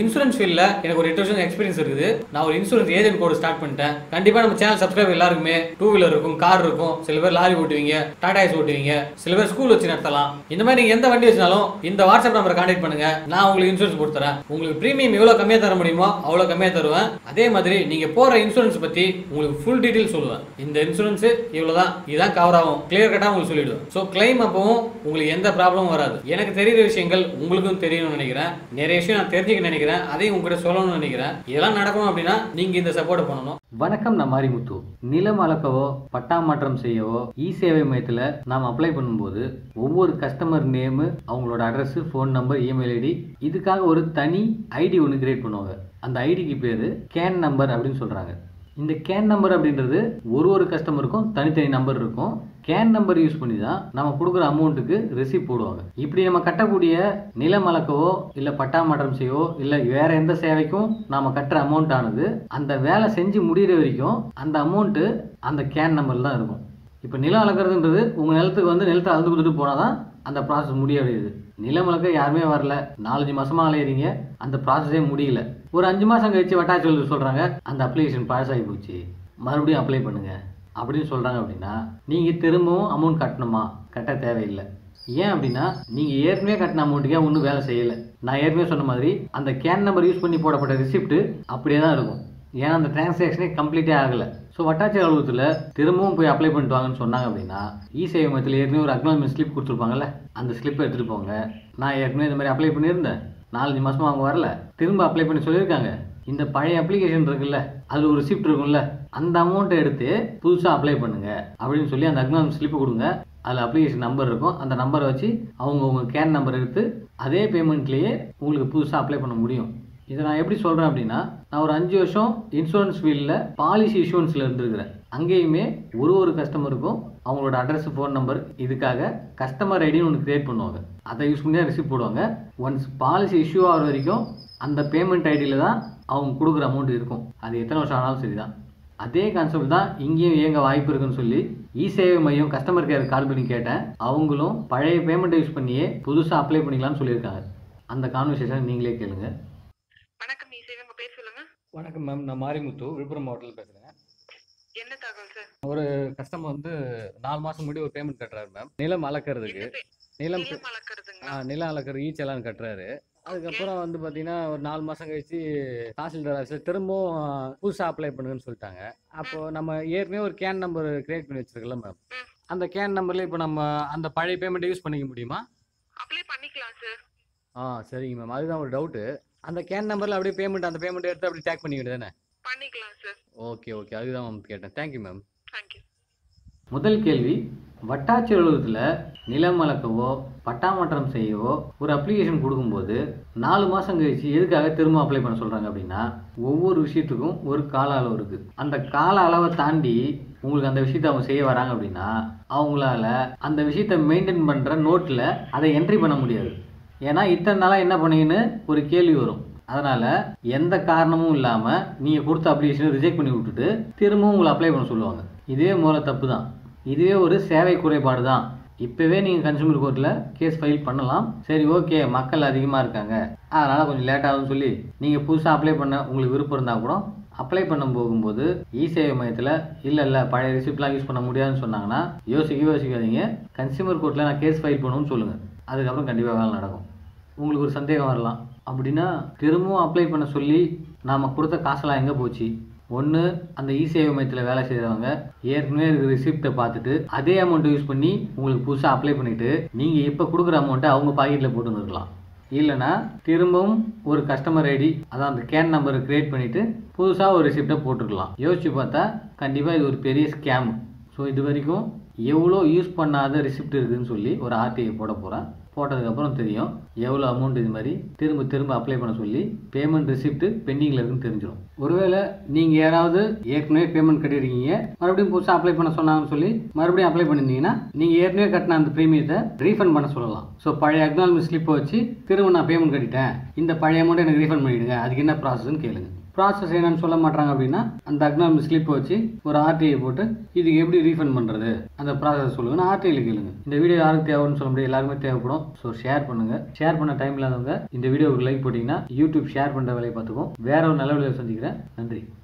Insurance ஃபீல்டில் எனக்கு ஒரு எட்டு வருஷம் எக்ஸ்பீரியன்ஸ் இருக்குது நான் ஒரு இன்சூரன்ஸ் ஏஜென்ட் கோட் ஸ்டார்ட் பண்ணிட்டேன் கண்டிப்பாக நம்ம சேனல் சப்ஸ்கிரைப் எல்லாருக்குமே டூ வீலர் இருக்கும் கார் இருக்கும் சில பேர் லாரி ஓட்டுவீங்க டாடா ஏஸ் ஓட்டுவீங்க சில பேர் ஸ்கூல் வச்சு நடத்தலாம் இந்த மாதிரி நீங்கள் எந்த வண்டி வச்சினாலும் இந்த வாட்ஸ்அப் நம்பரை கான்டாக்ட் பண்ணுங்க நான் உங்களுக்கு இன்சூரன்ஸ் கொடுத்துறேன் உங்களுக்கு ப்ரீமியம் எவ்வளோ கம்மியாக தர முடியுமோ அவ்வளோ கம்மியாக தருவேன் அதே மாதிரி நீங்கள் போகிற இன்சூரன்ஸ் பற்றி உங்களுக்கு ஃபுல் டீட்டெயில் சொல்லுவேன் இந்த இன்சூரன்ஸ் இவ்வளோ தான் இதுதான் கவர் ஆகும் கிளியர் கட்டாக உங்களுக்கு சொல்லிவிடுவேன் ஸோ கிளைம் அப்பவும் உங்களுக்கு எந்த ப்ராப்ளமும் வராது எனக்கு தெரியுற விஷயங்கள் உங்களுக்கும் தெரியணும்னு நினைக்கிறேன் நிறைய விஷயம் நான் தெரிஞ்சுக்க நினைக்கிறேன் அதையும் உங்ககிட்ட சொல்லணும்னு நினைக்கிறேன் இதெல்லாம் நடக்கணும் அப்படின்னா நீங்க இந்த சப்போர்ட் பண்ணணும் வணக்கம் நான் மாரிமுத்து நிலம் அளக்கவோ பட்டா மாற்றம் செய்யவோ இ சேவை மையத்தில் நாம் அப்ளை பண்ணும்போது ஒவ்வொரு கஸ்டமர் நேமு அவங்களோட address phone number email ID இதுக்காக ஒரு தனி ஐடி ஒன்று கிரியேட் பண்ணுவாங்க அந்த ஐடிக்கு பேர் கேன் நம்பர் அப்படின்னு சொல்கிறாங்க இந்த கேன் நம்பர் அப்படின்றது ஒரு ஒரு கஸ்டமருக்கும் தனித்தனி நம்பர் இருக்கும் கேன் நம்பர் யூஸ் பண்ணி தான் நம்ம கொடுக்குற அமௌண்ட்டுக்கு ரெசிப்ட் போடுவாங்க இப்படி நம்ம கட்டக்கூடிய நிலம் அளக்கவோ இல்லை பட்டா மாற்றம் செய்யவோ இல்லை வேற எந்த சேவைக்கும் நாம கட்டுற அமௌண்ட் ஆனது அந்த வேலை செஞ்சு முடிகிற வரைக்கும் அந்த அமௌண்ட்டு அந்த கேன் நம்பர் தான் இருக்கும் இப்போ நிலம் அளக்கிறதுன்றது உங்கள் நிலத்துக்கு வந்து நிலத்தை அளந்து கொடுத்துட்டு போனால் தான் அந்த ப்ராசஸ் முடியடையுது நிலம் அளக்க யாருமே வரல நாலஞ்சு மாசமா அலையிறீங்க அந்த ப்ராசஸே முடியல ஒரு அஞ்சு மாதம் கழிச்சு வட்டாட்சியர் சொல்கிறாங்க அந்த அப்ளிகேஷன் பழசாகி போச்சு மறுபடியும் அப்ளை பண்ணுங்க அப்படின்னு சொல்கிறாங்க அப்படின்னா நீங்கள் திரும்பவும் அமௌண்ட் கட்டணுமா கட்ட தேவையில்லை ஏன் அப்படின்னா நீங்கள் ஏற்கனவே கட்டின அமௌண்ட்டுக்கே ஒன்றும் வேலை செய்யலை நான் ஏற்கனவே சொன்ன மாதிரி அந்த கேன் நம்பர் யூஸ் பண்ணி போடப்பட்ட ரிசிப்ட் அப்படியே தான் இருக்கும் ஏன்னா அந்த டிரான்சாக்ஷனே கம்ப்ளீட்டே ஆகலை ஸோ வட்டாட்சியர் அலுவலகத்தில் திரும்பவும் போய் அப்ளை பண்ணிட்டு வாங்கன்னு சொன்னாங்க அப்படின்னா இ சேவை மையத்தில் ஏற்கனவே ஒரு அக்னாலஜ்மெண்ட் ஸ்லிப் கொடுத்துருப்பாங்கல்ல அந்த ஸ்லிப்பை எடுத்துகிட்டு போங்க நான் ஏற்கனவே இந்த மாதிரி அப்ளை பண்ணியிருந்தேன் நாலஞ்சு மாசமா அவங்க வரல திரும்ப அப்ளை பண்ணி சொல்லியிருக்காங்க இந்த பழைய அப்ளிகேஷன் இருக்குல்ல அதில் ஒரு ரிசிப்ட் இருக்கும்ல அந்த அமௌண்ட்டை எடுத்து புதுசாக அப்ளை பண்ணுங்க அப்படின்னு சொல்லி அந்த அக்னாலஜ் ஸ்லிப்பு கொடுங்க அதில் அப்ளிகேஷன் நம்பர் இருக்கும் அந்த நம்பரை வச்சு அவங்க உங்க கேன் நம்பர் எடுத்து அதே பேமெண்ட்லேயே உங்களுக்கு புதுசாக அப்ளை பண்ண முடியும் இதை நான் எப்படி சொல்கிறேன் அப்படின்னா நான் ஒரு அஞ்சு வருஷம் இன்சூரன்ஸ் ஃபீல்டில் பாலிசி இஷ்யூரன்ஸில் இருந்திருக்கிறேன் அங்கேயுமே ஒரு ஒரு கஸ்டமருக்கும் அவங்களோட அட்ரஸ் ஃபோன் நம்பர் இதுக்காக கஸ்டமர் ஐடின்னு ஒன்று கிரியேட் பண்ணுவாங்க அதை யூஸ் பண்ணி தான் ரிசீவ் போடுவாங்க ஒன்ஸ் பாலிசி இஷ்யூ ஆகிற வரைக்கும் அந்த பேமெண்ட் ஐடியில் தான் அவங்க கொடுக்குற அமௌண்ட் இருக்கும் அது எத்தனை வருஷம் ஆனாலும் சரி தான் அதே கான்செப்ட் தான் இங்கேயும் இயங்க வாய்ப்பு இருக்குன்னு சொல்லி இ சேவை மையம் கஸ்டமர் கேர் கால் பண்ணி கேட்டேன் அவங்களும் பழைய பேமெண்ட்டை யூஸ் பண்ணியே புதுசாக அப்ளை பண்ணிக்கலாம்னு சொல்லியிருக்காங்க அந்த கான்வர்சேஷன் நீங்களே கேளுங்க வணக்கம் இசை உங்க பேர் சொல்லுங்க வணக்கம் மேம் நான் மாரிமுத்து விழுப்புரம் மாவட்டத்தில் பேசுகிறேன் என்ன தகவல் சார் ஒரு கஸ்டமர் வந்து நாலு மாதம் முன்னாடி ஒரு பேமெண்ட் கட்டுறாரு மேம் நிலம் அளக்கிறதுக்கு என்ன பே- நிலம் நிலம் அளக்கிறதுங்களா ஆ, நிலம் அளக்கிற ஈச்செல்லாம் கட்டுறாரு அதுக்கப்புறம் வந்து பார்த்தீங்கன்னா ஒரு நாலு மாதம் கழிச்சு தாசில்தார் ஆஃபீஸில் திரும்பவும் புதுசாக அப்ளை பண்ணுங்கன்னு சொல்லிட்டாங்க அப்போ நம்ம ஏற்கனவே ஒரு கேன் நம்பர் கிரியேட் பண்ணி வச்சிருக்கல மேம் ம். அந்த கேன் நம்பர்ல இப்போ நம்ம அந்த பழைய பேமெண்ட்டை யூஸ் பண்ணிக்க முடியுமா அப்ளை பண்ணிக்கலாம் சார் ஆ சரிங்க மேம் அதுதான் ஒரு டவுட்டு அந்த கேன் நம்பரில் அப்படியே பேமெண்ட் அந்த பேமெண்ட் எடுத்து அப்படியே டேக் பண்ணிக்கிட்டு தானே பண்ணிக்கலாம் சார் ஓகே ஓகே அதுதான் மேம் கேட்டேன் தேங்க்யூ மேம் தேங்க்யூ முதல் கேள்வி வட்டாட்சியர் அலுவலகத்தில் நிலம் அளக்கவோ பட்டா மாற்றம் செய்யவோ ஒரு அப்ளிகேஷன் கொடுக்கும்போது நாலு மாதம் கழிச்சு எதுக்காக திரும்ப அப்ளை பண்ண சொல்கிறாங்க அப்படின்னா ஒவ்வொரு விஷயத்துக்கும் ஒரு கால அளவு இருக்குது அந்த கால அளவை தாண்டி உங்களுக்கு அந்த விஷயத்தை அவங்க செய்ய வராங்க அப்படின்னா அவங்களால அந்த விஷயத்தை மெயின்டைன் பண்ணுற நோட்டில் அதை என்ட்ரி பண்ண முடியாது ஏன்னா இத்தனை நாளாக என்ன பண்ணீங்கன்னு ஒரு கேள்வி வரும் அதனால் எந்த காரணமும் இல்லாமல் நீங்கள் கொடுத்த அப்ளிகேஷனை ரிஜெக்ட் பண்ணி விட்டுட்டு திரும்பவும் உங்களை அப்ளை பண்ண சொல்லுவாங்க இதே மூல தப்பு தான் இதுவே ஒரு சேவை குறைபாடு தான் இப்போவே நீங்கள் கன்சூமர் கோர்ட்டில் கேஸ் ஃபைல் பண்ணலாம் சரி ஓகே மக்கள் அதிகமாக இருக்காங்க அதனால் கொஞ்சம் லேட் ஆகும்னு சொல்லி நீங்கள் புதுசாக அப்ளை பண்ண உங்களுக்கு விருப்பம் இருந்தால் கூட அப்ளை பண்ண போகும்போது இ சேவை மையத்தில் இல்லை இல்லை பழைய ரிசிப்ட்லாம் யூஸ் பண்ண முடியாதுன்னு சொன்னாங்கன்னா யோசிக்கவே யோசிக்காதீங்க கன்சியூமர் கோர்ட்டில் நான் கேஸ் ஃபைல் பண்ணணும்னு சொல்லுங்கள் அதுக்கப்புறம் கண்டிப்பாக வேலை நடக்கும் உங்களுக்கு ஒரு சந்தேகம் வரலாம் அப்படின்னா திரும்பவும் அப்ளை பண்ண சொல்லி நாம் கொடுத்த காசெல்லாம் எங்கே போச்சு ஒன்று அந்த இ சேவை மையத்தில் வேலை செய்கிறவங்க ஏற்கனவே இருக்கிற ரிசிப்டை பார்த்துட்டு அதே அமௌண்ட்டை யூஸ் பண்ணி உங்களுக்கு புதுசாக அப்ளை பண்ணிவிட்டு நீங்கள் இப்போ கொடுக்குற அமௌண்ட்டை அவங்க பாக்கெட்டில் போட்டு இருக்கலாம் இல்லைனா திரும்பவும் ஒரு கஸ்டமர் ஐடி அதான் அந்த கேன் நம்பரை கிரியேட் பண்ணிவிட்டு புதுசாக ஒரு ரிசிப்டை போட்டுருக்கலாம் யோசிச்சு பார்த்தா கண்டிப்பாக இது ஒரு பெரிய ஸ்கேம் ஸோ இது வரைக்கும் எவ்வளோ யூஸ் பண்ணாத ரிசிப்ட் இருக்குதுன்னு சொல்லி ஒரு ஆர்டிஐ போட போகிறேன் போட்டதுக்கப்புறம் தெரியும் எவ்வளோ அமௌண்ட் இது மாதிரி திரும்ப திரும்ப அப்ளை பண்ண சொல்லி பேமெண்ட் ரிசிப்ட் பெண்டிங்கில் இருக்குன்னு தெரிஞ்சிடும் ஒருவேளை நீங்கள் யாராவது ஏற்கனவே பேமெண்ட் கட்டியிருக்கீங்க மறுபடியும் புதுசாக அப்ளை பண்ண சொன்னாங்கன்னு சொல்லி மறுபடியும் அப்ளை பண்ணியிருந்தீங்கன்னா நீங்கள் ஏற்கனவே கட்டின அந்த ப்ரீமியத்தை ரீஃபண்ட் பண்ண சொல்லலாம் ஸோ பழைய அக்னாலஜ்மெண்ட் ஸ்லிப்பை வச்சு திரும்ப நான் பேமெண்ட் கட்டிட்டேன் இந்த பழைய அமௌண்ட் எனக்கு ரீஃபண்ட் பண்ணிவிடுங்க அதுக்கு என்ன ப்ராசஸ்ன்னு கேளுங்க ப்ராசஸ் என்னன்னு சொல்ல மாட்டாங்க அப்படின்னா அந்த அக்னாலஜ் ஸ்லிப் வச்சு ஒரு ஆர்டிஐ போட்டு இதுக்கு எப்படி ரீஃபண்ட் பண்ணுறது அந்த ப்ராசஸ் சொல்லுங்க நான் ஆர்டிஐல கேளுங்க இந்த வீடியோ யாருக்கு தேவைன்னு சொல்ல முடியாது எல்லாருமே தேவைப்படும் ஸோ ஷேர் பண்ணுங்க ஷேர் பண்ண டைம் இல்லாதவங்க இந்த வீடியோவுக்கு லைக் போட்டிங்கன்னா யூடியூப் ஷேர் பண்ணுற வேலையை பார்த்துக்கும் வேற ஒரு நல்ல வீடியோ சந்திக்கிறேன் நன்றி